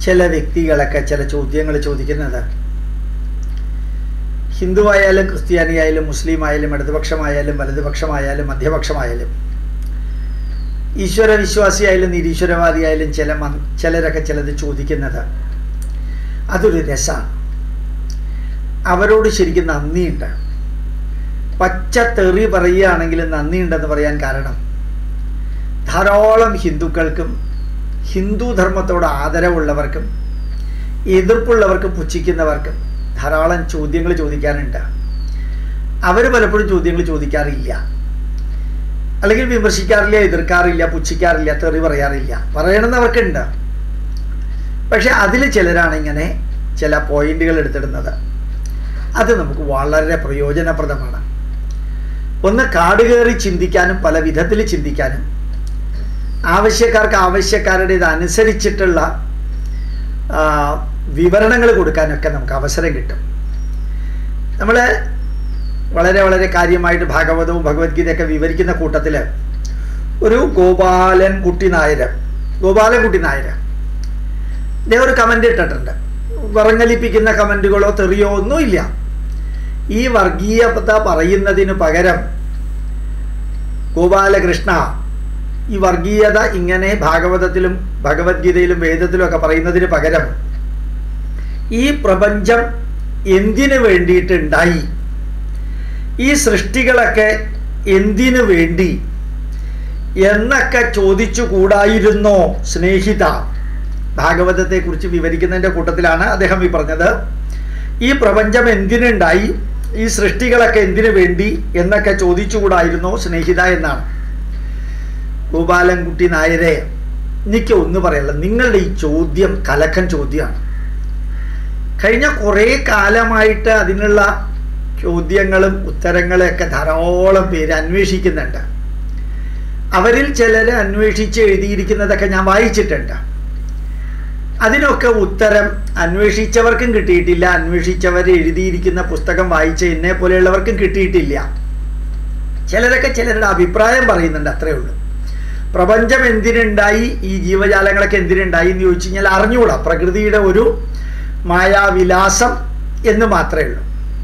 ചില വ്യക്തികളൊക്കെ ചില ചോദ്യങ്ങൾ ചോദിക്കുന്നത് ഹിന്ദുവായാലും ക്രിസ്ത്യാനിയായാലും മുസ്ലിം ആയാലും ഇടതുപക്ഷമായാലും വലതുപക്ഷമായാലും മധ്യപക്ഷമായാലും ഈശ്വര വിശ്വാസിയായാലും നിരീശ്വരവാദിയായാലും ചില മൻ- ചിലരൊക്കെ ചിലത് ചോദിക്കുന്നത് അതൊരു രസമാണ് അവരോട് ശരിക്കും നന്ദിയുണ്ട് പച്ച തെറി പറയുകയാണെങ്കിൽ നന്ദിയുണ്ടെന്ന് പറയാൻ കാരണം ധാരാളം ഹിന്ദുക്കൾക്കും ഹിന്ദു ധർമ്മത്തോട് ആദരവുള്ളവർക്കും എതിർപ്പുള്ളവർക്കും പുച്ഛിക്കുന്നവർക്കും ധാരാളം ചോദ്യങ്ങൾ ചോദിക്കാനുണ്ട് അവർ പലപ്പോഴും ചോദ്യങ്ങൾ ചോദിക്കാറില്ല അല്ലെങ്കിൽ വിമർശിക്കാറില്ല എതിർക്കാറില്ല പുച്ഛിക്കാറില്ല തെറി പറയാറില്ല പറയണമെന്നവർക്കുണ്ട് പക്ഷെ അതിൽ ചിലരാണ് ഇങ്ങനെ ചില പോയിന്റുകൾ എടുത്തിടുന്നത് അത് നമുക്ക് വളരെ പ്രയോജനപ്രദമാണ് ഒന്ന് കാട് കയറി ചിന്തിക്കാനും പല വിധത്തിൽ ചിന്തിക്കാനും ആവശ്യക്കാർക്ക് ആവശ്യക്കാരുടേത് അനുസരിച്ചിട്ടുള്ള ആ, വിവരണങ്ങൾ കൊടുക്കാനൊക്കെ നമുക്ക് അവസരം കിട്ടും നമ്മൾ വളരെ വളരെ കാര്യമായിട്ട് ഭാഗവതവും ഭഗവത്ഗീതയൊക്കെ വിവരിക്കുന്ന കൂട്ടത്തിൽ ഒരു ഗോപാലൻ കുട്ടി നായർ ഗോപാലൻ കുട്ടി നായർ ഇദ്ദേഹം ഒരു കമൻ്റ് ഇട്ടിട്ടുണ്ട് വിറങ്ങലിപ്പിക്കുന്ന കമൻറ്റുകളോ തെറിയോ ഒന്നുമില്ല ഈ വർഗീയത പറയുന്നതിന് പകരം ഗോപാലകൃഷ്ണ ഈ വർഗീയത ഇങ്ങനെ ഭാഗവതത്തിലും ഭഗവത്ഗീതയിലും വേദത്തിലും ഒക്കെ പറയുന്നതിന് പകരം ഈ പ്രപഞ്ചം എന്തിനു വേണ്ടിയിട്ടുണ്ടായി ഈ സൃഷ്ടികളൊക്കെ എന്തിനു വേണ്ടി എന്നൊക്കെ ചോദിച്ചു കൂടായിരുന്നോ സ്നേഹിത ഭാഗവതത്തെക്കുറിച്ച് വിവരിക്കുന്നതിൻ്റെ കൂട്ടത്തിലാണ് അദ്ദേഹം ഈ പറഞ്ഞത് ഈ പ്രപഞ്ചം എന്തിനുണ്ടായി ഈ സൃഷ്ടികളൊക്കെ എന്തിനു വേണ്ടി എന്നൊക്കെ ചോദിച്ചുകൂടായിരുന്നോ സ്നേഹിത എന്നാണ് ഗോപാലൻകുട്ടി നായരെ എനിക്ക് ഒന്ന് പറയല്ല നിങ്ങളുടെ ഈ ചോദ്യം കലക്കൻ ചോദ്യമാണ് കഴിഞ്ഞ കുറേ കാലമായിട്ട് അതിനുള്ള ചോദ്യങ്ങളും ഉത്തരങ്ങളൊക്കെ ധാരാളം പേര് അന്വേഷിക്കുന്നുണ്ട് അവരിൽ ചിലർ അന്വേഷിച്ച് എഴുതിയിരിക്കുന്നതൊക്കെ ഞാൻ വായിച്ചിട്ടുണ്ട് അതിനൊക്കെ ഉത്തരം അന്വേഷിച്ചവർക്കും കിട്ടിയിട്ടില്ല അന്വേഷിച്ചവർ എഴുതിയിരിക്കുന്ന പുസ്തകം വായിച്ച എന്നെ പോലെയുള്ളവർക്കും കിട്ടിയിട്ടില്ല ചിലരൊക്കെ ചിലരുടെ അഭിപ്രായം പറയുന്നുണ്ട് അത്രേ ഉള്ളൂ പ്രപഞ്ചം എന്തിനുണ്ടായി ഈ ജീവജാലങ്ങളൊക്കെ എന്തിനുണ്ടായി എന്ന് ചോദിച്ചു കഴിഞ്ഞാൽ അറിഞ്ഞുകൂടാ പ്രകൃതിയുടെ ഒരു മായാവിലാസം എന്ന് മാത്രമേ ഉള്ളൂ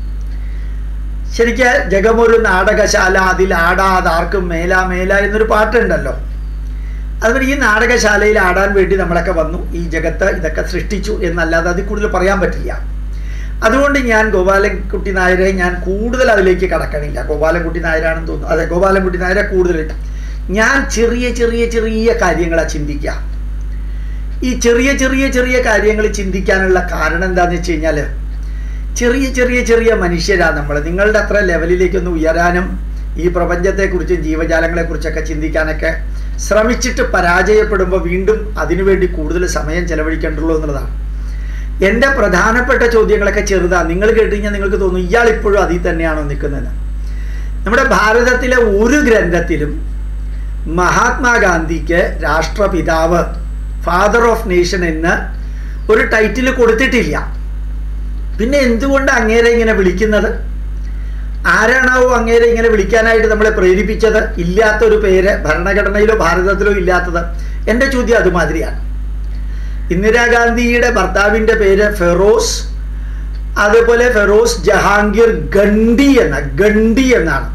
ശരിക്ക് ജഗമൊരു നാടകശാല അതിൽ ആടാതാർക്കും മേല മേല എന്നൊരു പാട്ടുണ്ടല്ലോ അതുപോലെ ഈ നാടകശാലയിൽ ആടാൻ വേണ്ടി നമ്മളൊക്കെ വന്നു ഈ ജഗത്ത് ഇതൊക്കെ സൃഷ്ടിച്ചു എന്നല്ലാതെ അതിൽ കൂടുതൽ പറയാൻ പറ്റില്ല അതുകൊണ്ട് ഞാൻ ഗോപാലൻകുട്ടി നായരെ ഞാൻ കൂടുതൽ അതിലേക്ക് കടക്കണില്ല ഗോപാലൻകുട്ടി നായരാണെന്ന് തോന്നുന്നു അതെ ഗോപാലൻകുട്ടി നായരെ കൂടുതൽ ഞാൻ ചെറിയ ചെറിയ ചെറിയ കാര്യങ്ങളാണ് ചിന്തിക്കുക ഈ ചെറിയ ചെറിയ ചെറിയ കാര്യങ്ങൾ ചിന്തിക്കാനുള്ള കാരണം എന്താണെന്ന് വെച്ച് കഴിഞ്ഞാൽ ചെറിയ ചെറിയ ചെറിയ മനുഷ്യരാണ് നമ്മൾ നിങ്ങളുടെ അത്ര ലെവലിലേക്കൊന്ന് ഉയരാനും ഈ പ്രപഞ്ചത്തെക്കുറിച്ചും ജീവജാലങ്ങളെക്കുറിച്ചൊക്കെ ചിന്തിക്കാനൊക്കെ ശ്രമിച്ചിട്ട് പരാജയപ്പെടുമ്പോൾ വീണ്ടും അതിനുവേണ്ടി കൂടുതൽ സമയം ചെലവഴിക്കേണ്ടുള്ളൂ എന്നുള്ളതാണ് എൻ്റെ പ്രധാനപ്പെട്ട ചോദ്യങ്ങളൊക്കെ ചെറുതാണ് നിങ്ങൾ കേട്ട് കഴിഞ്ഞാൽ നിങ്ങൾക്ക് തോന്നും ഇയാൾ ഇപ്പോഴും അതിൽ തന്നെയാണോ നിൽക്കുന്നത് നമ്മുടെ ഭാരതത്തിലെ ഒരു ഗ്രന്ഥത്തിലും മഹാത്മാഗാന്ധിക്ക് രാഷ്ട്രപിതാവ് ഫാദർ ഓഫ് നേഷൻ എന്ന് ഒരു ടൈറ്റിൽ കൊടുത്തിട്ടില്ല പിന്നെ എന്തുകൊണ്ട് അങ്ങേരെ ഇങ്ങനെ വിളിക്കുന്നത് ആരാണാവോ അങ്ങേരെ ഇങ്ങനെ വിളിക്കാനായിട്ട് നമ്മളെ പ്രേരിപ്പിച്ചത് ഇല്ലാത്തൊരു പേര് ഭരണഘടനയിലോ ഭാരതത്തിലോ ഇല്ലാത്തത് എൻ്റെ ചോദ്യം അതുമാതിരിയാണ് ഇന്ദിരാഗാന്ധിയുടെ ഭർത്താവിൻ്റെ പേര് ഫെറോസ് അതുപോലെ ഫെറോസ് ജഹാംഗീർ ഗണ്ഡി എന്ന ഗണ്ഡി എന്നാണ്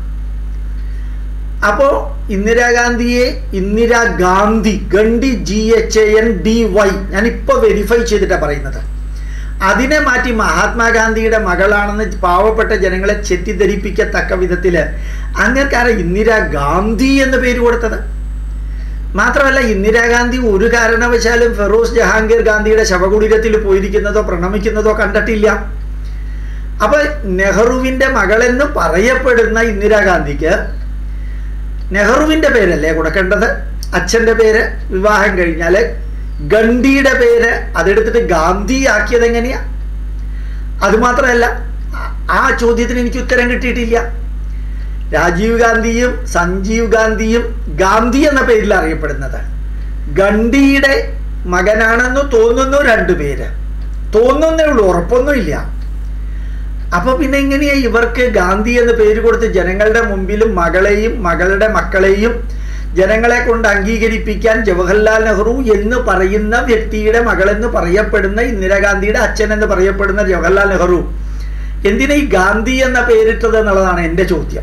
അപ്പോൾ ഇന്ദിരാഗാന്ധിയെ Indira Gandhi Gandhi G H A N D Y ഞാൻ ഇപ്പോൾ വെരിഫൈ ചെയ്തിട്ടാണ് പറയുന്നത് അതിനെ മാറ്റി മഹാത്മാഗാന്ധിയുടെ മകളാണെന്ന് പാവപ്പെട്ട ജനങ്ങളെ ചെറ്റിദ്ധരിപ്പിക്കത്തക്ക വിധത്തിൽ അങ്ങേർക്കാരെ ഇന്ദിരാ ഗാന്ധി എന്ന് പേര് കൊടുത്തത് മാത്രമല്ല ഇന്ദിരാഗാന്ധി ഒരു കാരണവശാലും ഫെറോസ് ജഹാംഗീർ ഗാന്ധിയുടെ ശവകുടീരത്തിൽ പോയിരിക്കുന്നതോ പ്രണമിക്കുന്നതോ കണ്ടിട്ടില്ല അപ്പൊ നെഹ്റുവിന്റെ മകളെന്ന് പറയപ്പെടുന്ന ഇന്ദിരാഗാന്ധിക്ക് നെഹ്റുവിന്റെ പേരല്ലേ കൊടുക്കേണ്ടത് അച്ഛന്റെ പേര് വിവാഹം കഴിഞ്ഞാൽ ഗണ്ഡിയുടെ പേര് അതെടുത്തിട്ട് ഗാന്ധി ആക്കിയത് എങ്ങനെയാ അതുമാത്രമല്ല ആ ചോദ്യത്തിന് എനിക്ക് ഉത്തരം കിട്ടിയിട്ടില്ല രാജീവ് ഗാന്ധിയും സഞ്ജീവ് ഗാന്ധിയും ഗാന്ധി എന്ന പേരിൽ അറിയപ്പെടുന്നത് ഗണ്ഡിയുടെ മകനാണെന്ന് തോന്നുന്നു രണ്ടു പേര് തോന്നുന്നേ ഉള്ളൂ ഉറപ്പൊന്നുമില്ല അപ്പൊ പിന്നെ എങ്ങനെയാ ഇവർക്ക് ഗാന്ധി എന്ന് പേര് കൊടുത്ത് ജനങ്ങളുടെ മുമ്പിലും മകളെയും മകളുടെ മക്കളെയും ജനങ്ങളെ കൊണ്ട് അംഗീകരിപ്പിക്കാൻ ജവഹർലാൽ നെഹ്റു എന്ന് പറയുന്ന വ്യക്തിയുടെ മകളെന്ന് പറയപ്പെടുന്ന ഇന്ദിരാഗാന്ധിയുടെ അച്ഛൻ എന്ന് പറയപ്പെടുന്ന ജവഹർലാൽ നെഹ്റു എന്തിനാ ഈ ഗാന്ധി എന്ന പേരിട്ടത് എന്നുള്ളതാണ് എൻ്റെ ചോദ്യം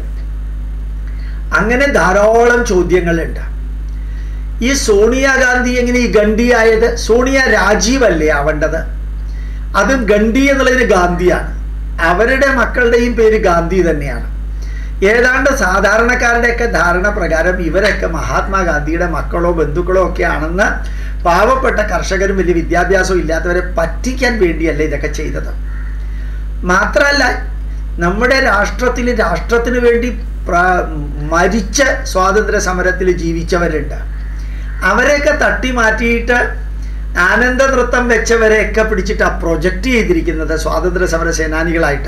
അങ്ങനെ ധാരാളം ചോദ്യങ്ങളുണ്ട് ഈ സോണിയാഗാന്ധി എങ്ങനെ ഈ ഗണ്ഡിയായത് സോണിയ രാജീവ് അല്ലേ ആവേണ്ടത് അതും ഗണ്ഡി എന്നുള്ളതിന് ഗാന്ധിയാണ് അവരുടെ മക്കളുടെയും പേര് ഗാന്ധി തന്നെയാണ് ഏതാണ്ട് സാധാരണക്കാരുടെയൊക്കെ ധാരണ പ്രകാരം ഇവരൊക്കെ മഹാത്മാഗാന്ധിയുടെ മക്കളോ ബന്ധുക്കളോ ഒക്കെ ആണെന്ന് പാവപ്പെട്ട കർഷകരും വലിയ വിദ്യാഭ്യാസവും ഇല്ലാത്തവരെ പറ്റിക്കാൻ വേണ്ടിയല്ല ഇതൊക്കെ ചെയ്തത് മാത്രമല്ല നമ്മുടെ രാഷ്ട്രത്തിൽ രാഷ്ട്രത്തിന് വേണ്ടി പ്ര മരിച്ച സ്വാതന്ത്ര്യ സമരത്തിൽ ജീവിച്ചവരുണ്ട് അവരെയൊക്കെ തട്ടി മാറ്റിയിട്ട് ആനന്ദ നൃത്തം വെച്ചവരെയൊക്കെ പിടിച്ചിട്ട് പ്രൊജക്റ്റ് ചെയ്തിരിക്കുന്നത് സ്വാതന്ത്ര്യ സമര സേനാനികളായിട്ട്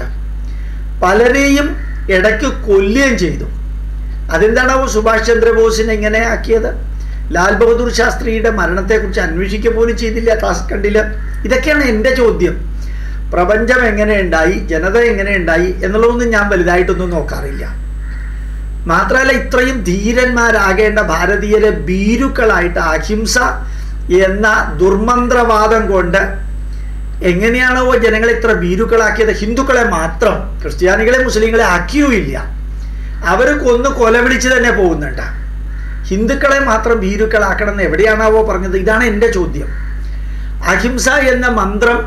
പലരെയും ഇടയ്ക്ക് കൊല്ലുകയും ചെയ്തു അതെന്താണാവോ സുഭാഷ് ചന്ദ്രബോസിനെ ഇങ്ങനെ ആക്കിയത് ലാൽ ബഹദൂർ ശാസ്ത്രിയുടെ മരണത്തെക്കുറിച്ച് അന്വേഷിക്കുക പോലും ചെയ്തില്ല താസ്കണ്ടില് ഇതൊക്കെയാണ് എൻ്റെ ചോദ്യം പ്രപഞ്ചം എങ്ങനെ ഉണ്ടായി ജനത എങ്ങനെ ഉണ്ടായി എന്നുള്ളതൊന്നും ഞാൻ വലുതായിട്ടൊന്നും നോക്കാറില്ല മാത്രമല്ല ഇത്രയും ധീരന്മാരാകേണ്ട ഭാരതീയരെ ഭീരുക്കളായിട്ട് അഹിംസ എന്ന ദുർമന്ത്രവാദം കൊണ്ട് എങ്ങനെയാണോ ജനങ്ങളെ ഇത്ര ഭീരുക്കളാക്കിയത് ഹിന്ദുക്കളെ മാത്രം ക്രിസ്ത്യാനികളെ മുസ്ലിങ്ങളെ ആക്കിയുമില്ല അവർ കൊന്ന് കൊലവിളിച്ച് തന്നെ പോകുന്നുണ്ട് ഹിന്ദുക്കളെ മാത്രം ഭീരുക്കളാക്കണം എന്ന് എവിടെയാണാവോ പറഞ്ഞത് ഇതാണ് എൻ്റെ ചോദ്യം അഹിംസ എന്ന മന്ത്രം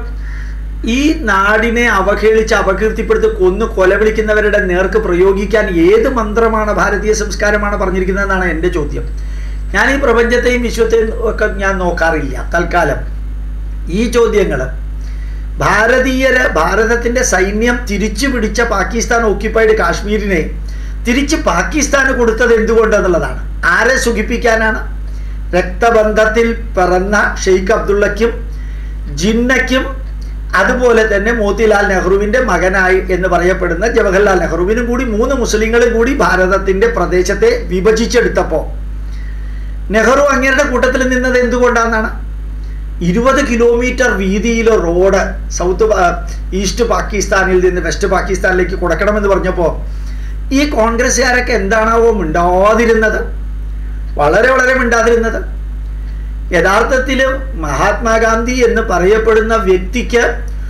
ഈ നാടിനെ അവഹേളിച്ച് അപകീർത്തിപ്പെടുത്തി കൊന്നു കൊലവിളിക്കുന്നവരുടെ നേർക്ക് പ്രയോഗിക്കാൻ ഏത് മന്ത്രമാണ് ഭാരതീയ സംസ്കാരമാണ് പറഞ്ഞിരിക്കുന്നതെന്നാണ് എൻ്റെ ചോദ്യം ഞാൻ ഈ പ്രപഞ്ചത്തെയും വിശ്വത്തെയും ഒക്കെ ഞാൻ നോക്കാറില്ല തൽക്കാലം ഈ ചോദ്യങ്ങൾ ഭാരതീയര് ഭാരതത്തിന്റെ സൈന്യം തിരിച്ചു പിടിച്ച പാകിസ്ഥാൻ ഓക്യുപ്പൈഡ് കാശ്മീരിനെ തിരിച്ച് പാകിസ്ഥാന് കൊടുത്തത് എന്തുകൊണ്ടെന്നുള്ളതാണ് ആരെ സുഖിപ്പിക്കാനാണ് രക്തബന്ധത്തിൽ പിറന്ന ഷെയ്ഖ് അബ്ദുള്ളയ്ക്കും ജിന്നയ്ക്കും അതുപോലെ തന്നെ മോത്തിലാൽ നെഹ്റുവിന്റെ മകനായി എന്ന് പറയപ്പെടുന്ന ജവഹർലാൽ നെഹ്റുവിനും കൂടി മൂന്ന് മുസ്ലിങ്ങളും കൂടി ഭാരതത്തിന്റെ പ്രദേശത്തെ വിഭജിച്ചെടുത്തപ്പോൾ നെഹ്റു അങ്ങേരുടെ കൂട്ടത്തിൽ നിന്നത് എന്തുകൊണ്ടാണെന്നാണ് ഇരുപത് കിലോമീറ്റർ വീതിയിലെ റോഡ് സൗത്ത് ഈസ്റ്റ് പാകിസ്ഥാനിൽ നിന്ന് വെസ്റ്റ് പാകിസ്ഥാനിലേക്ക് കൊടുക്കണമെന്ന് പറഞ്ഞപ്പോൾ ഈ കോൺഗ്രസ്സുകാരൊക്കെ എന്താണാവോ മിണ്ടാതിരുന്നത് വളരെ വളരെ മിണ്ടാതിരുന്നത് യഥാർത്ഥത്തിൽ മഹാത്മാഗാന്ധി എന്ന് പറയപ്പെടുന്ന വ്യക്തിക്ക്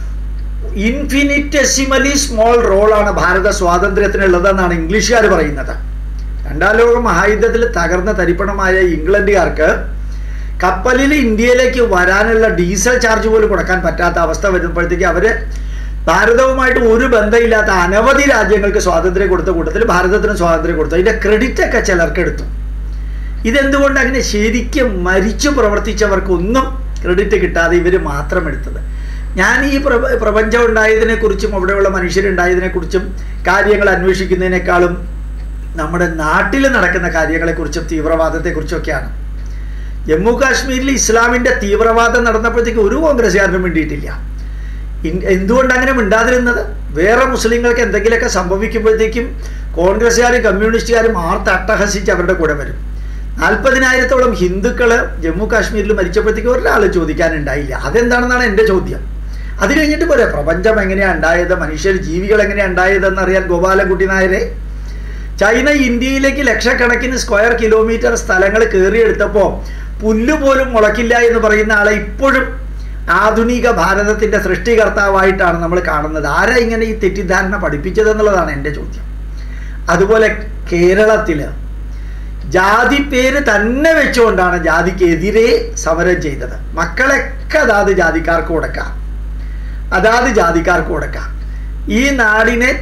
ഇൻഫിനിറ്റെസിമലി സ്മോൾ റോളാണ് ഭാരത സ്വാതന്ത്ര്യത്തിനുള്ളതെന്നാണ് ഇംഗ്ലീഷുകാർ പറയുന്നത് രണ്ടാം ലോക മഹായുദ്ധത്തിൽ തകർന്ന തരിപ്പണമായ ഇംഗ്ലണ്ടുകാർക്ക് കപ്പലിൽ ഇന്ത്യയിലേക്ക് വരാനുള്ള ഡീസൽ ചാർജ് പോലും കൊടുക്കാൻ പറ്റാത്ത അവസ്ഥ വരുമ്പോഴത്തേക്ക് അവര് ഭാരതവുമായിട്ട് ഒരു ബന്ധമില്ലാത്ത അനവധി രാജ്യങ്ങൾക്ക് സ്വാതന്ത്ര്യം കൊടുത്ത കൂട്ടത്തിൽ ഭാരതത്തിന് സ്വാതന്ത്ര്യം കൊടുത്തു അതിന്റെ ക്രെഡിറ്റ് ഒക്കെ ചിലർക്ക് എടുത്തു ഇതെന്തുകൊണ്ട് അങ്ങനെ ശരിക്കും മരിച്ചു പ്രവർത്തിച്ചവർക്കൊന്നും ക്രെഡിറ്റ് കിട്ടാതെ ഇവർ മാത്രം എടുത്തത് ഞാൻ ഈ പ്രപ പ്രപഞ്ചം ഉണ്ടായതിനെ കുറിച്ചും അവിടെയുള്ള മനുഷ്യരുണ്ടായതിനെ കുറിച്ചും കാര്യങ്ങൾ അന്വേഷിക്കുന്നതിനേക്കാളും നമ്മുടെ നാട്ടിൽ നടക്കുന്ന കാര്യങ്ങളെക്കുറിച്ചും തീവ്രവാദത്തെക്കുറിച്ചൊക്കെയാണ് ജമ്മു കാശ്മീരിൽ ഇസ്ലാമിൻ്റെ തീവ്രവാദം നടന്നപ്പോഴത്തേക്ക് ഒരു കോൺഗ്രസ്സുകാരനും വേണ്ടിയിട്ടില്ല എന്തുകൊണ്ട് അങ്ങനെ മിണ്ടാതിരുന്നത് വേറെ മുസ്ലിങ്ങൾക്ക് എന്തെങ്കിലുമൊക്കെ സംഭവിക്കുമ്പോഴത്തേക്കും കോൺഗ്രസ്സുകാരും കമ്മ്യൂണിസ്റ്റുകാരും ആർത്ത് അട്ടഹസിച്ച് അവരുടെ കൂടെ വരും നാൽപ്പതിനായിരത്തോളം ഹിന്ദുക്കൾ ജമ്മു കാശ്മീരിൽ മരിച്ചപ്പോഴത്തേക്ക് ഒരാൾ ചോദിക്കാനുണ്ടായില്ല അതെന്താണെന്നാണ് എൻ്റെ ചോദ്യം അത് കഴിഞ്ഞിട്ട് പോരെ പ്രപഞ്ചം എങ്ങനെയാണ് ഉണ്ടായത് മനുഷ്യർ ജീവികൾ എങ്ങനെയാണ് ഉണ്ടായതെന്ന് അറിയാൻ ഗോപാലൻകുട്ടി നായരെ ചൈന ഇന്ത്യയിലേക്ക് ലക്ഷക്കണക്കിന് സ്ക്വയർ കിലോമീറ്റർ സ്ഥലങ്ങൾ കയറിയെടുത്തപ്പോൾ പുല്ല് പോലും മുളക്കില്ല എന്ന് പറയുന്ന ആളെ ഇപ്പോഴും ആധുനിക ഭാരതത്തിന്റെ സൃഷ്ടികർത്താവായിട്ടാണ് നമ്മൾ കാണുന്നത് ആരാ ഇങ്ങനെ ഈ തെറ്റിദ്ധാരണ പഠിപ്പിച്ചതെന്നുള്ളതാണ് എൻ്റെ ചോദ്യം അതുപോലെ കേരളത്തിൽ ജാതി പേര് തന്നെ വെച്ചുകൊണ്ടാണ് ജാതിക്കെതിരെ സമരം ചെയ്തത് മക്കളൊക്കെ അതാത് ജാതിക്കാർക്ക് കൊടുക്കാം അതാത് ജാതിക്കാർക്ക് കൊടുക്കാം ഈ നാടിനെ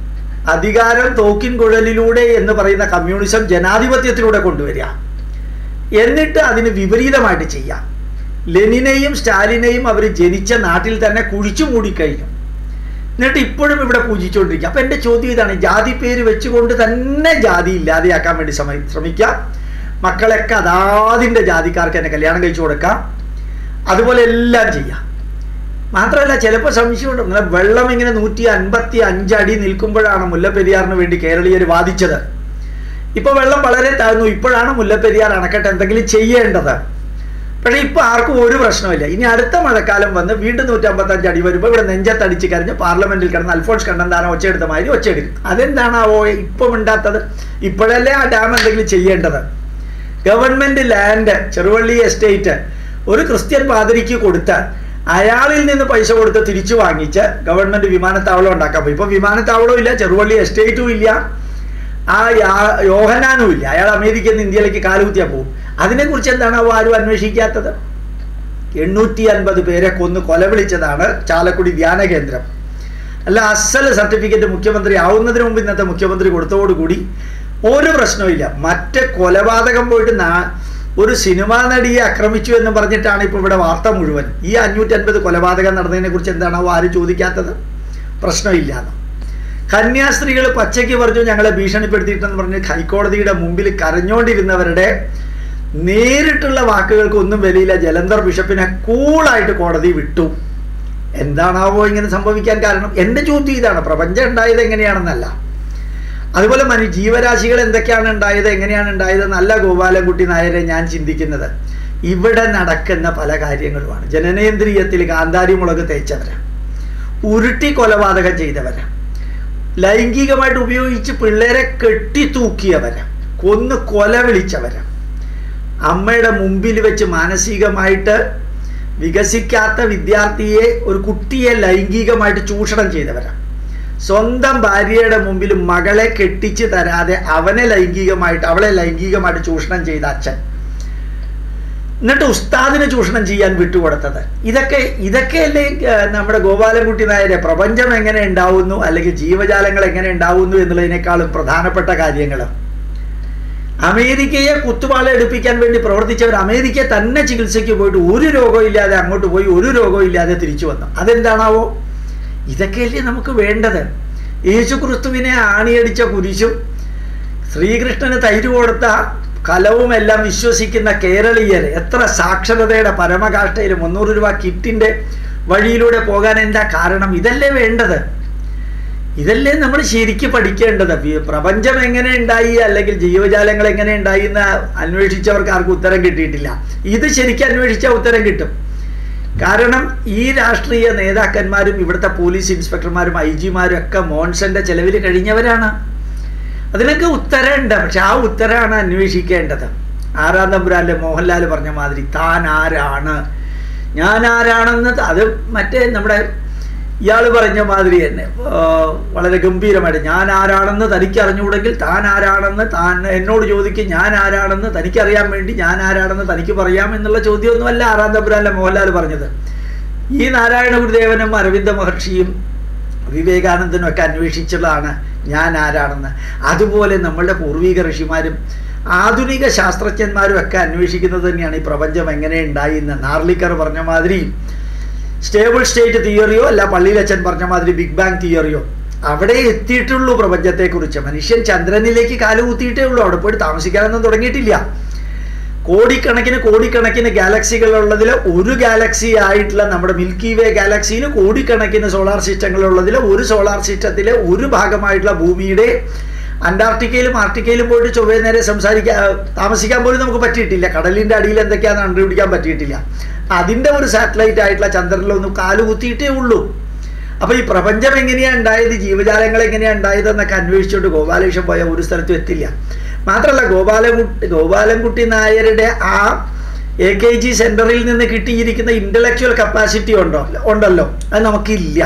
അധികാരം തോക്കിൻ കുഴലിലൂടെ എന്ന് പറയുന്ന കമ്മ്യൂണിസം ജനാധിപത്യത്തിലൂടെ കൊണ്ടുവരിക എന്നിട്ട് അതിന് വിപരീതമായിട്ട് ചെയ്യാം ലെനിനെയും സ്റ്റാലിനെയും അവർ ജനിച്ച നാട്ടിൽ തന്നെ കുഴിച്ചു മൂടിക്കഴിഞ്ഞു എന്നിട്ട് ഇപ്പോഴും ഇവിടെ പൂജിച്ചുകൊണ്ടിരിക്കുക അപ്പം എൻ്റെ ചോദ്യം ഇതാണ് ജാതി പേര് വെച്ചുകൊണ്ട് തന്നെ ജാതി ഇല്ലാതെയാക്കാൻ വേണ്ടി ശ്രമ ശ്രമിക്കാം മക്കളൊക്കെ അതാതിൻ്റെ ജാതിക്കാർക്ക് തന്നെ കല്യാണം കഴിച്ചു കൊടുക്കാം അതുപോലെ എല്ലാം ചെയ്യാം മാത്രമല്ല ചിലപ്പോൾ സംശയമുണ്ട് ഇങ്ങനെ വെള്ളം ഇങ്ങനെ നൂറ്റി അൻപത്തി അഞ്ചടി നിൽക്കുമ്പോഴാണ് മുല്ലപ്പെരിയാറിന് വേണ്ടി കേരളീയർ വാദിച്ചത് ഇപ്പൊ വെള്ളം വളരെ താഴ്ന്നു ഇപ്പോഴാണ് മുല്ലപ്പെരിയാർ അണക്കെട്ട് എന്തെങ്കിലും ചെയ്യേണ്ടത് പക്ഷേ ഇപ്പൊ ആർക്കും ഒരു പ്രശ്നമില്ല ഇനി അടുത്ത മഴക്കാലം വന്ന് വീണ്ടും നൂറ്റമ്പത്തഞ്ച് അടി വരുമ്പോൾ ഇവിടെ നെഞ്ചത്തടിച്ച് കരഞ്ഞ് പാർലമെന്റിൽ കിടന്ന് അൽഫോൺസ് കണ്ണന്താനം ഒച്ചയെടുത്ത മാതിരി ഒച്ചയെടുക്കും അതെന്താണാവോ ഇപ്പം ഉണ്ടാത്തത് ഇപ്പോഴല്ലേ ആ ഡാം എന്തെങ്കിലും ചെയ്യേണ്ടത് ഗവൺമെന്റ് ലാൻഡ് ചെറുവള്ളി എസ്റ്റേറ്റ് ഒരു ക്രിസ്ത്യൻ പാതിരിക്ക് കൊടുത്ത് അയാളിൽ നിന്ന് പൈസ കൊടുത്ത് തിരിച്ചു വാങ്ങിച്ച് ഗവൺമെന്റ് വിമാനത്താവളം ഉണ്ടാക്കാൻ പോയി ഇപ്പൊ വിമാനത്താവളവും ഇല്ല ചെറുവള്ളി എസ്റ്റേറ്റും ഇല്ല ആ യാ- യോഹനാനും ഇല്ല അയാൾ അമേരിക്കയിൽ നിന്ന് ഇന്ത്യയിലേക്ക് കാലുകുത്തിയാൽ പോകും അതിനെക്കുറിച്ച് എന്താണ് അവ ആരും അന്വേഷിക്കാത്തത് എണ്ണൂറ്റി അൻപത് പേരെ കൊന്ന് കൊലവിളിച്ചതാണ് ചാലക്കുടി ധ്യാന കേന്ദ്രം അല്ല അസൽ സർട്ടിഫിക്കറ്റ് മുഖ്യമന്ത്രി ആവുന്നതിന് മുമ്പ് ഇന്നത്തെ മുഖ്യമന്ത്രി കൊടുത്തോടുകൂടി ഒരു പ്രശ്നവുമില്ല മറ്റ് കൊലപാതകം പോയിട്ട് നാ- ഒരു സിനിമാ നടിയെ ആക്രമിച്ചു എന്ന് പറഞ്ഞിട്ടാണ് ഇപ്പോൾ ഇവിടെ വാർത്ത മുഴുവൻ ഈ അഞ്ഞൂറ്റി അൻപത് കൊലപാതകം നടന്നതിനെ കുറിച്ച് എന്താണോ ആരും ചോദിക്കാത്തത് പ്രശ്നമില്ലാന്ന് കന്യാസ്ത്രീകൾ പച്ചയ്ക്ക് പറഞ്ഞു ഞങ്ങളെ ഭീഷണിപ്പെടുത്തിയിട്ടെന്ന് പറഞ്ഞ് ഹൈക്കോടതിയുടെ മുമ്പിൽ കരഞ്ഞോണ്ടിരുന്നവരുടെ നേരിട്ടുള്ള വാക്കുകൾക്ക് ഒന്നും വിലയില്ല ജലന്ധർ ബിഷപ്പിനെ കൂളായിട്ട് കോടതി വിട്ടു എന്താണാവോ ഇങ്ങനെ സംഭവിക്കാൻ കാരണം എൻ്റെ ചോദ്യം ഇതാണ് പ്രപഞ്ചം ഉണ്ടായത് എങ്ങനെയാണെന്നല്ല അതുപോലെ മനു ജീവരാശികൾ എന്തൊക്കെയാണ് ഉണ്ടായത് എങ്ങനെയാണ് ഉണ്ടായത് നല്ല ഗോപാലൻകുട്ടി നായരെ ഞാൻ ചിന്തിക്കുന്നത് ഇവിടെ നടക്കുന്ന പല കാര്യങ്ങളുമാണ് ജനനേന്ദ്രിയത്തിൽ കാന്താരി മുളക് തേച്ചവരാ ഉരുട്ടി കൊലപാതകം ചെയ്തവരാ ലൈംഗികമായിട്ട് ഉപയോഗിച്ച് പിള്ളേരെ കെട്ടിത്തൂക്കിയവരാ കൊന്ന് കൊല വിളിച്ചവരാ അമ്മയുടെ മുമ്പിൽ വെച്ച് മാനസികമായിട്ട് വികസിക്കാത്ത വിദ്യാർത്ഥിയെ ഒരു കുട്ടിയെ ലൈംഗികമായിട്ട് ചൂഷണം ചെയ്തവരാ സ്വന്തം ഭാര്യയുടെ മുമ്പിൽ മകളെ കെട്ടിച്ച് തരാതെ അവനെ ലൈംഗികമായിട്ട് അവളെ ലൈംഗികമായിട്ട് ചൂഷണം ചെയ്ത അച്ഛൻ എന്നിട്ട് ഉസ്താദിന് ചൂഷണം ചെയ്യാൻ വിട്ടുകൊടുത്തത് ഇതൊക്കെ ഇതൊക്കെയല്ലേ ഏഹ്, നമ്മുടെ ഗോപാലൻകുട്ടി നായരെ പ്രപഞ്ചം എങ്ങനെ ഉണ്ടാവുന്നു അല്ലെങ്കിൽ ജീവജാലങ്ങൾ എങ്ങനെ ഉണ്ടാവുന്നു എന്നുള്ളതിനേക്കാളും പ്രധാനപ്പെട്ട കാര്യങ്ങൾ അമേരിക്കയെ കുത്തുപാള എടുപ്പിക്കാൻ വേണ്ടി പ്രവർത്തിച്ചവർ അമേരിക്ക തന്നെ ചികിത്സയ്ക്ക് പോയിട്ട് ഒരു രോഗവും ഇല്ലാതെ അങ്ങോട്ട് പോയി ഒരു രോഗവും ഇല്ലാതെ തിരിച്ചു വന്നു അതെന്താണാവോ ഇതൊക്കെയല്ലേ നമുക്ക് വേണ്ടത് യേശു ക്രിസ്തുവിനെ ആണിയടിച്ച കുരിശും ശ്രീകൃഷ്ണന് തൈര് കൊടുത്ത കലവും എല്ലാം വിശ്വസിക്കുന്ന കേരളീയർ എത്ര സാക്ഷരതയുടെ പരമകാഷ്ഠയിൽ മുന്നൂറ് രൂപ കിറ്റിന്റെ വഴിയിലൂടെ പോകാൻ എന്താ കാരണം ഇതല്ലേ വേണ്ടത് ഇതല്ലേ നമ്മൾ ശരിക്ക് പഠിക്കേണ്ടത് വി- പ്രപഞ്ചം എങ്ങനെ ഉണ്ടായി അല്ലെങ്കിൽ ജീവജാലങ്ങൾ എങ്ങനെ ഉണ്ടായി എന്ന് അന്വേഷിച്ചവർക്ക് ആർക്കും ഉത്തരം കിട്ടിയിട്ടില്ല ഇത് ശരിക്കും അന്വേഷിച്ചാൽ ഉത്തരം കിട്ടും കാരണം ഈ രാഷ്ട്രീയ നേതാക്കന്മാരും ഇവിടുത്തെ പോലീസ് ഇൻസ്പെക്ടർമാരും ഐ ജിമാരും ഒക്കെ മോൺസന്റെ ചെലവിൽ കഴിഞ്ഞവരാണ് അതിനൊക്കെ ഉത്തരമുണ്ട് പക്ഷെ ആ ഉത്തരമാണ് അന്വേഷിക്കേണ്ടത് ആറാം തമ്പുരാന്റെ മോഹൻലാൽ പറഞ്ഞ മാതിരി താൻ ആരാണ് ഞാൻ ആരാണെന്ന് അത് മറ്റേ നമ്മുടെ ഇയാൾ പറഞ്ഞ മാതിരി തന്നെ ആ, വളരെ ഗംഭീരമായിട്ട് ഞാൻ ആരാണെന്ന് തനിക്ക് അറിഞ്ഞുകൂടെങ്കിൽ താൻ ആരാണെന്ന് താൻ എന്നോട് ചോദിക്കും ഞാൻ ആരാണെന്ന് തനിക്കറിയാൻ വേണ്ടി ഞാൻ ആരാണെന്ന് തനിക്ക് പറയാം എന്നുള്ള ചോദ്യമൊന്നുമല്ല ആറാം തമ്പുരാനിലെ മോഹൻലാൽ പറഞ്ഞത് ഈ നാരായണ ഗുരുദേവനും അരവിന്ദ മഹർഷിയും വിവേകാനന്ദനും ഒക്കെ അന്വേഷിച്ചതാണ് ഞാൻ ആരാണെന്ന് അതുപോലെ നമ്മളുടെ പൂർവിക ഋഷിമാരും ആധുനിക ശാസ്ത്രജ്ഞന്മാരും ഒക്കെ അന്വേഷിക്കുന്നത് തന്നെയാണ് ഈ പ്രപഞ്ചം എങ്ങനെ ഉണ്ടായി എന്ന് നാർലിക്കർ പറഞ്ഞ മാതിരി സ്റ്റേബിൾ സ്റ്റേറ്റ് തിയറിയോ അല്ല പള്ളിയിലച്ഛൻ പറഞ്ഞ മാതിരി ബിഗ് ബാങ് തിയറിയോ അവിടെ എത്തിയിട്ടുള്ളൂ പ്രപഞ്ചത്തെക്കുറിച്ച് മനുഷ്യൻ ചന്ദ്രനിലേക്ക് കാലുകുത്തിയിട്ടേ ഉള്ളൂ അവിടെ പോയിട്ട് താമസിക്കാനൊന്നും തുടങ്ങിയിട്ടില്ല കോടിക്കണക്കിന് കോടിക്കണക്കിന് ഗാലക്സികളുള്ളതിൽ ഒരു ഗാലക്സി ആയിട്ടുള്ള നമ്മുടെ മിൽക്കി വേ ഗാലക്സിയിൽ കോടിക്കണക്കിന് സോളാർ സിസ്റ്റങ്ങളുള്ളതിൽ ഒരു സോളാർ സിസ്റ്റത്തിലെ ഒരു ഭാഗമായിട്ടുള്ള ഭൂമിയുടെ അന്റാർട്ടിക്കയിലും ആർട്ടിക്കയിലും പോയിട്ട് ചൊവ്വേ നേരെ സംസാരിക്കാൻ താമസിക്കാൻ പോലും നമുക്ക് പറ്റിയിട്ടില്ല കടലിൻ്റെ അടിയിൽ എന്തൊക്കെയാണെന്ന് കണ്ടുപിടിക്കാൻ പറ്റിയിട്ടില്ല അതിൻ്റെ ഒരു സാറ്റലൈറ്റ് ആയിട്ടുള്ള ചന്ദ്രനിലൊന്നും കാലുകുത്തിയിട്ടേ ഉള്ളൂ അപ്പൊ ഈ പ്രപഞ്ചം എങ്ങനെയാ ഉണ്ടായത് ജീവജാലങ്ങൾ എങ്ങനെയാ ഉണ്ടായത് എന്നൊക്കെ അന്വേഷിച്ചുകൊണ്ട് ഗോപാലകൃഷ്ണൻ പോയ ഒരു സ്ഥലത്തും എത്തില്ല മാത്രമല്ല ഗോപാലൻകുട്ടി ഗോപാലൻകുട്ടി നായരുടെ ആ എ കെ ജി സെന്ററിൽ നിന്ന് കിട്ടിയിരിക്കുന്ന ഇന്റലക്ച്വൽ കപ്പാസിറ്റി ഉണ്ടോ ഉണ്ടല്ലോ അത് നമുക്കില്ല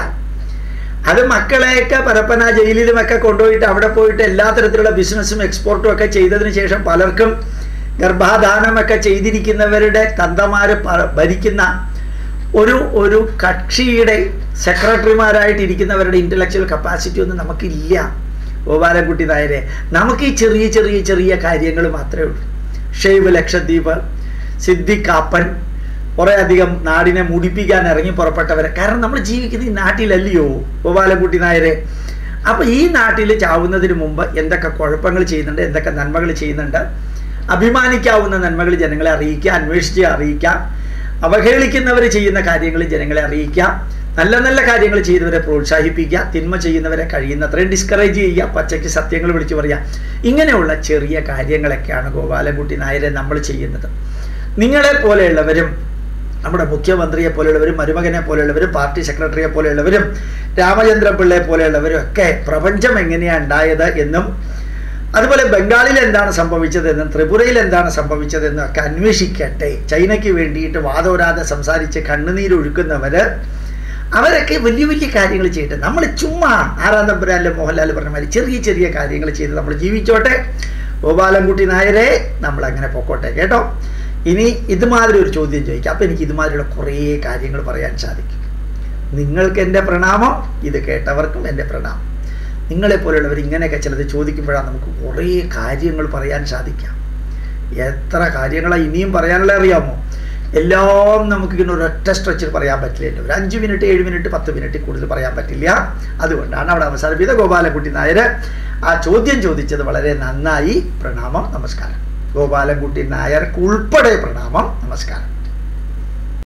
അത് മക്കളെയൊക്കെ പരപ്പന ജയിലിലുമൊക്കെ കൊണ്ടുപോയിട്ട് അവിടെ പോയിട്ട് എല്ലാ തരത്തിലുള്ള ബിസിനസ്സും എക്സ്പോർട്ടും ഒക്കെ ചെയ്തതിന് ശേഷം പലർക്കും ഗർഭാധാനമൊക്കെ ചെയ്തിരിക്കുന്നവരുടെ തന്തമാര് പ- ഭരിക്കുന്ന ഒരു ഒരു കക്ഷിയുടെ സെക്രട്ടറിമാരായിട്ട് ഇരിക്കുന്നവരുടെ ഇന്റലക്ച്വൽ കപ്പാസിറ്റി ഒന്നും നമുക്കില്ല ഗോപാലൻകുട്ടി നായരെ നമുക്ക് ഈ ചെറിയ ചെറിയ ചെറിയ കാര്യങ്ങൾ മാത്രമേ ഉള്ളൂ ഷെയ്ബ് ലക്ഷദ്വീപ് സിദ്ദിഖാപ്പൻ കുറേ അധികം നാടിനെ മുടിപ്പിക്കാൻ ഇറങ്ങി പുറപ്പെട്ടവരെ കാരണം നമ്മൾ ജീവിക്കുന്ന ഈ നാട്ടിലല്ലയോ ഗോപാലൻകുട്ടി നായരെ അപ്പൊ ഈ നാട്ടിൽ ചാവുന്നതിന് മുമ്പ് എന്തൊക്കെ കുഴപ്പങ്ങൾ ചെയ്യുന്നുണ്ട് എന്തൊക്കെ നന്മകൾ ചെയ്യുന്നുണ്ട് അഭിമാനിക്കാവുന്ന നന്മകൾ ജനങ്ങളെ അറിയിക്കുക അന്വേഷിച്ച് അറിയിക്കാം അവഹേളിക്കുന്നവർ ചെയ്യുന്ന കാര്യങ്ങൾ ജനങ്ങളെ അറിയിക്കാം നല്ല നല്ല കാര്യങ്ങൾ ചെയ്യുന്നവരെ പ്രോത്സാഹിപ്പിക്കുക തിന്മ ചെയ്യുന്നവരെ കഴിയുന്നത്രയും ഡിസ്കറേജ് ചെയ്യുക പച്ചയ്ക്ക് സത്യങ്ങൾ വിളിച്ചു പറയുക ഇങ്ങനെയുള്ള ചെറിയ കാര്യങ്ങളൊക്കെയാണ് ഗോപാലൻകുട്ടി നായരെ നമ്മൾ ചെയ്യുന്നത് നിങ്ങളെ പോലെയുള്ളവരും നമ്മുടെ മുഖ്യമന്ത്രിയെ പോലെയുള്ളവരും മരുമകനെ പോലെയുള്ളവരും പാർട്ടി സെക്രട്ടറിയെ പോലെയുള്ളവരും രാമചന്ദ്രൻ പിള്ളയെ പോലെയുള്ളവരും ഒക്കെ പ്രപഞ്ചം എങ്ങനെയാണ് ഉണ്ടായത് എന്നും അതുപോലെ ബംഗാളിൽ എന്താണ് സംഭവിച്ചതെന്നും ത്രിപുരയിൽ എന്താണ് സംഭവിച്ചതെന്നും ഒക്കെ അന്വേഷിക്കട്ടെ ചൈനയ്ക്ക് വേണ്ടിയിട്ട് വാദോരാതെ സംസാരിച്ച് കണ്ണുനീരൊഴുക്കുന്നവര് അവരൊക്കെ വലിയ വലിയ കാര്യങ്ങൾ ചെയ്തിട്ട് നമ്മൾ ചുമ്മാ ആറാം തമ്പുരാനിലെ മോഹൻലാൽ പറഞ്ഞ മാതിരി ചെറിയ ചെറിയ കാര്യങ്ങൾ ചെയ്ത് നമ്മൾ ജീവിച്ചോട്ടെ ഗോപാലൻകുട്ടി നായരെ നമ്മൾ അങ്ങനെ പൊക്കോട്ടെ കേട്ടോ ഇനി ഇതുമാതിരി ഒരു ചോദ്യം ചോദിക്കാം അപ്പം എനിക്ക് ഇതുമാതിരിയുള്ള കുറേ കാര്യങ്ങൾ പറയാൻ സാധിക്കും നിങ്ങൾക്ക് എൻ്റെ പ്രണാമം ഇത് കേട്ടവർക്കും എൻ്റെ പ്രണാമം നിങ്ങളെപ്പോലുള്ളവർ ഇങ്ങനെയൊക്കെ ചിലത് ചോദിക്കുമ്പോഴാണ് നമുക്ക് കുറേ കാര്യങ്ങൾ പറയാൻ സാധിക്കാം എത്ര കാര്യങ്ങളാണ് ഇനിയും പറയാനുള്ള അറിയാമോ എല്ലാം നമുക്ക് ഇങ്ങനെ ഒരൊറ്റ സ്ട്രെച്ചിൽ പറയാൻ പറ്റില്ലല്ലോ ഒരു അഞ്ച് മിനിറ്റ് ഏഴ് മിനിറ്റ് പത്ത് മിനിറ്റ് കൂടുതൽ പറയാൻ പറ്റില്ല അതുകൊണ്ടാണ് അവിടെ അവസാനിപ്പിച്ചത് ഗോപാലൻകുട്ടി നായർ ആ ചോദ്യം ചോദിച്ചത് വളരെ നന്നായി പ്രണാമം നമസ്കാരം ഗോപാലൻകുട്ടി നായർക്ക് ഉൾപ്പെടെ പ്രണാമം നമസ്കാരം